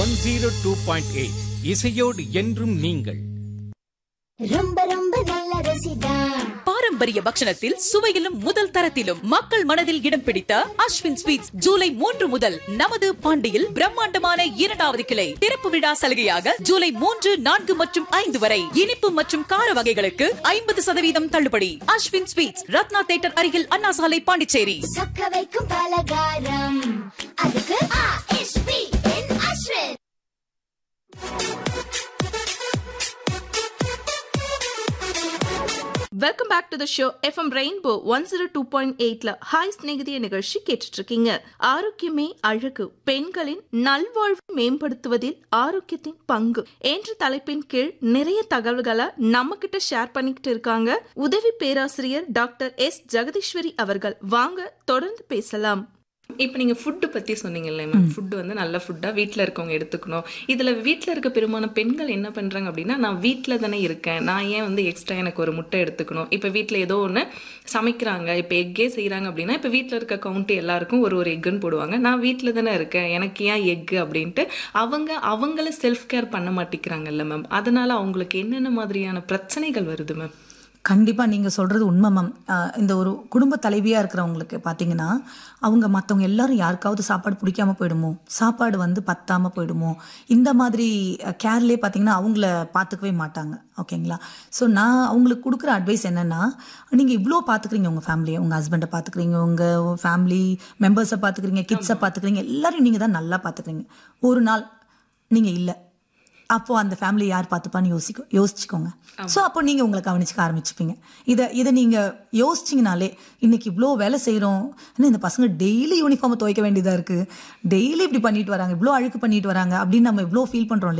One zero two point eight இசையோடு என்றும் நீங்கள் ரொம்ப ரொம்ப நல்ல ருசிதா பாரம்பரிய பக்ஷணத்தில் சுவையிலும் முதல் தரத்திலும் மக்கள் மனதில் இடம் பிடித்த அஸ்வின் ஸ்வீட்ஸ் ஜூலை மூன்று முதல் நமது பாண்டியில் பிரம்மாண்டமான இரண்டாவது கிளை திறப்பு விழா சலுகையாக ஜூலை மூன்று நான்கு மற்றும் ஐந்து வரை இனிப்பு மற்றும் கார வகைகளுக்கு ஐம்பது சதவீதம் தள்ளுபடி அஸ்வின் ஸ்வீட்ஸ் ரத்னா தேட்டர் அருகில் அண்ணா சாலை பாண்டிச்சேரி சொக்க வைக்கும் பலகாரம் அதுக்கு R S P. N Ashwin welcome back to the show FM rainbow one zero two point எயிட்ல ஹாய் ஸ்நேகிதிய நிகழ்ச்சி கேட்டுட்டு இருக்கீங்க ஆரோக்கியமே அழகு பெண்களின் நல்வாழ்வை மேம்படுத்துவதில் ஆரோக்கியத்தின் பங்கு என்ற தலைப்பின் கீழ் நிறைய தகவல்களை நம்ம கிட்ட ஷேர் பண்ணிக்கிட்டு இருக்காங்க உதவி பேராசிரியர் டாக்டர் எஸ் ஜெகதீஸ்வரி அவர்கள் வாங்க தொடர்ந்து பேசலாம் இப்போ நீங்கள் ஃபுட்டு பற்றி சொன்னீங்கல்ல மேம் ஃபுட்டு வந்து நல்ல ஃபுட்டாக வீட்டில் இருக்கவங்க எடுத்துக்கணும் இதில் வீட்டில் இருக்க பெரும்பாலான பெண்கள் என்ன பண்ணுறாங்க அப்படின்னா நான் வீட்டில் தானே இருக்கேன் நான் ஏன் வந்து எக்ஸ்ட்ரா எனக்கு ஒரு முட்டை எடுத்துக்கணும் இப்போ வீட்டில் ஏதோ ஒன்று சமைக்கிறாங்க இப்போ எக்கே செய்கிறாங்க அப்படின்னா இப்போ வீட்டில் இருக்க கவுண்ட் எல்லாருக்கும் ஒரு ஒரு எக்குன்னு போடுவாங்க நான் வீட்டில் தானே இருக்கேன் எனக்கு ஏன் எக்கு அப்படின்ட்டு அவங்க அவங்கள செல்ஃப் கேர் பண்ண மாட்டேங்கிறாங்கல்ல மேம் அதனால அவங்களுக்கு என்னென்ன மாதிரியான பிரச்சனைகள் வருது மேம் கண்டிப்பா நீங்க சொல்றது உண்மை மேம் அஹ் இந்த ஒரு குடும்ப தலைவியா இருக்கிறவங்களுக்கு பாத்தீங்கன்னா அவங்க மத்தவங்க எல்லாரும் யாருக்காவது சாப்பாடு பிடிக்காம போயிடுமோ சாப்பாடு வந்து பத்தாம போயிடுமோ இந்த மாதிரி கேர்லேயே பாத்தீங்கன்னா அவங்கள பார்த்துக்கவே மாட்டாங்க ஓகேங்களா ஸோ நான் அவங்களுக்கு கொடுக்குற அட்வைஸ் என்னன்னா நீங்க இவ்வளோ பார்த்துக்கிறீங்க உங்க ஃபேமிலியை உங்க ஹஸ்பண்டை பார்த்துக்கிறீங்க உங்க ஃபேமிலி மெம்பர்ஸை பார்த்துக்கிறீங்க கிட்ஸை பார்த்துக்கிறீங்க எல்லாரும் நீங்க தான் நல்லா பார்த்துக்கிறீங்க ஒரு நாள் நீங்க இல்லை அப்போ அந்த ஃபேமிலி யார் பார்த்துப்பான்னு யோசிக்க யோசிச்சுக்கோங்க ஸோ அப்போ நீங்கள் உங்களை கவனிச்சுக்க ஆரம்பிச்சுப்பீங்க இதை இதை நீங்கள் யோசிச்சிங்கனாலே இன்னைக்கு இவ்வளோ வேலை செய்கிறோம் இன்னும் இந்த பசங்க டெய்லி யூனிஃபார்மை துவைக்க வேண்டியதாக இருக்குது டெய்லி இப்படி பண்ணிட்டு வராங்க இவ்வளோ அழுக்கு பண்ணிட்டு வராங்க அப்படின்னு நம்ம இவ்வளோ ஃபீல் பண்ணுறோம்